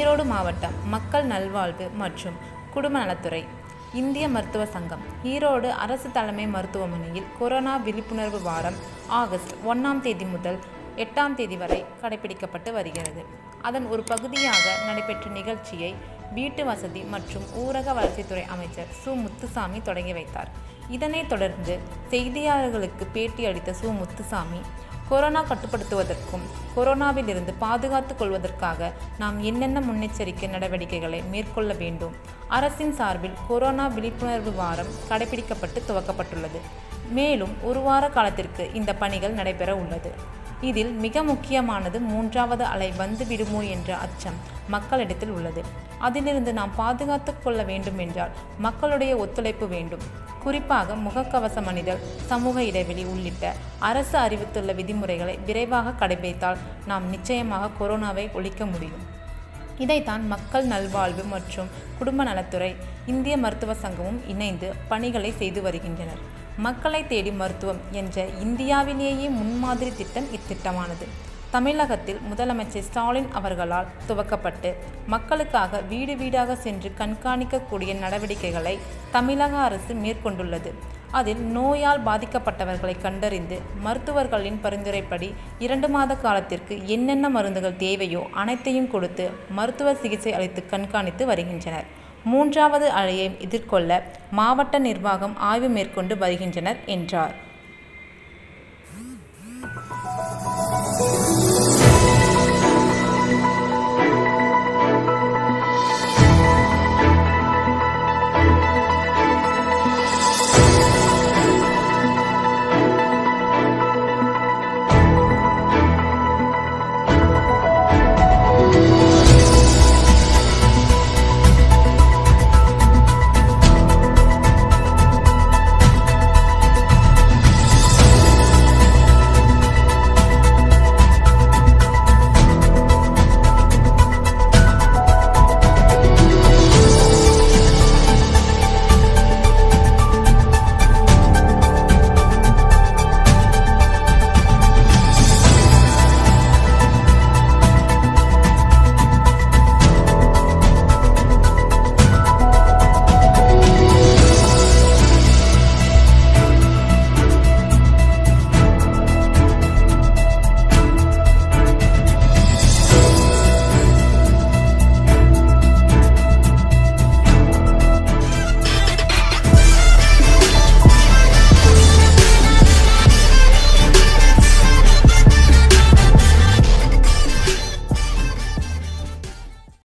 ஈரோடு மாவட்டம் மக்கள் நல்வாழ்வு மற்றும் குடும்ப நலத்துறை இந்திய மருத்துவ சங்கம் ஈரோடு அரசு தலைமை மருத்துவமனையில் கொரோனா விழிப்புணர்வு வாரம் ஆகஸ்ட் ஒன்றாம் தேதி முதல் எட்டாம் தேதி வரை கடைபிடிக்கப்பட்டு வருகிறது அதன் ஒரு பகுதியாக நடைபெற்ற நிகழ்ச்சியை வீட்டு வசதி மற்றும் ஊரக வளர்ச்சித்துறை அமைச்சர் சு முத்துசாமி தொடங்கி வைத்தார் இதனைத் தொடர்ந்து செய்தியாளர்களுக்கு பேட்டி அளித்த சு முத்துசாமி கொரோனா கட்டுப்படுத்துவதற்கும் கொரோனாவிலிருந்து பாதுகாத்துக் கொள்வதற்காக நாம் என்னென்ன முன்னெச்சரிக்கை நடவடிக்கைகளை மேற்கொள்ள வேண்டும் அரசின் சார்பில் கொரோனா விழிப்புணர்வு வாரம் கடைபிடிக்கப்பட்டு துவக்கப்பட்டுள்ளது மேலும் ஒரு வார காலத்திற்கு இந்த பணிகள் நடைபெற உள்ளது இதில் மிக முக்கியமானது மூன்றாவது அலை வந்து விடுமோ என்ற அச்சம் மக்களிடத்தில் உள்ளது அதிலிருந்து நாம் பாதுகாத்து கொள்ள வேண்டும் என்றால் மக்களுடைய ஒத்துழைப்பு வேண்டும் குறிப்பாக முகக்கவசம் அணிதல் சமூக இடைவெளி உள்ளிட்ட அரசு அறிவித்துள்ள விதிமுறைகளை விரைவாக கடைபிடித்தால் நாம் நிச்சயமாக கொரோனாவை ஒழிக்க முடியும் இதைத்தான் மக்கள் நல்வாழ்வு மற்றும் குடும்ப நலத்துறை இந்திய மருத்துவ சங்கமும் இணைந்து பணிகளை செய்து வருகின்றனர் மக்களை தேடி மருத்துவம் என்ற இந்தியாவிலேயே முன்மாதிரி திட்டம் இத்திட்டமானது தமிழகத்தில் முதலமைச்சர் ஸ்டாலின் அவர்களால் துவக்கப்பட்டு மக்களுக்காக வீடு வீடாக சென்று கண்காணிக்கக்கூடிய நடவடிக்கைகளை தமிழக அரசு மேற்கொண்டுள்ளது அதில் நோயால் பாதிக்கப்பட்டவர்களை கண்டறிந்து மருத்துவர்களின் பரிந்துரைப்படி இரண்டு மாத காலத்திற்கு என்னென்ன மருந்துகள் தேவையோ அனைத்தையும் கொடுத்து மருத்துவ சிகிச்சை அளித்து கண்காணித்து வருகின்றனர் மூன்றாவது அலையை எதிர்கொள்ள மாவட்ட நிர்வாகம் ஆய்வு மேற்கொண்டு வருகின்றனர் என்றார்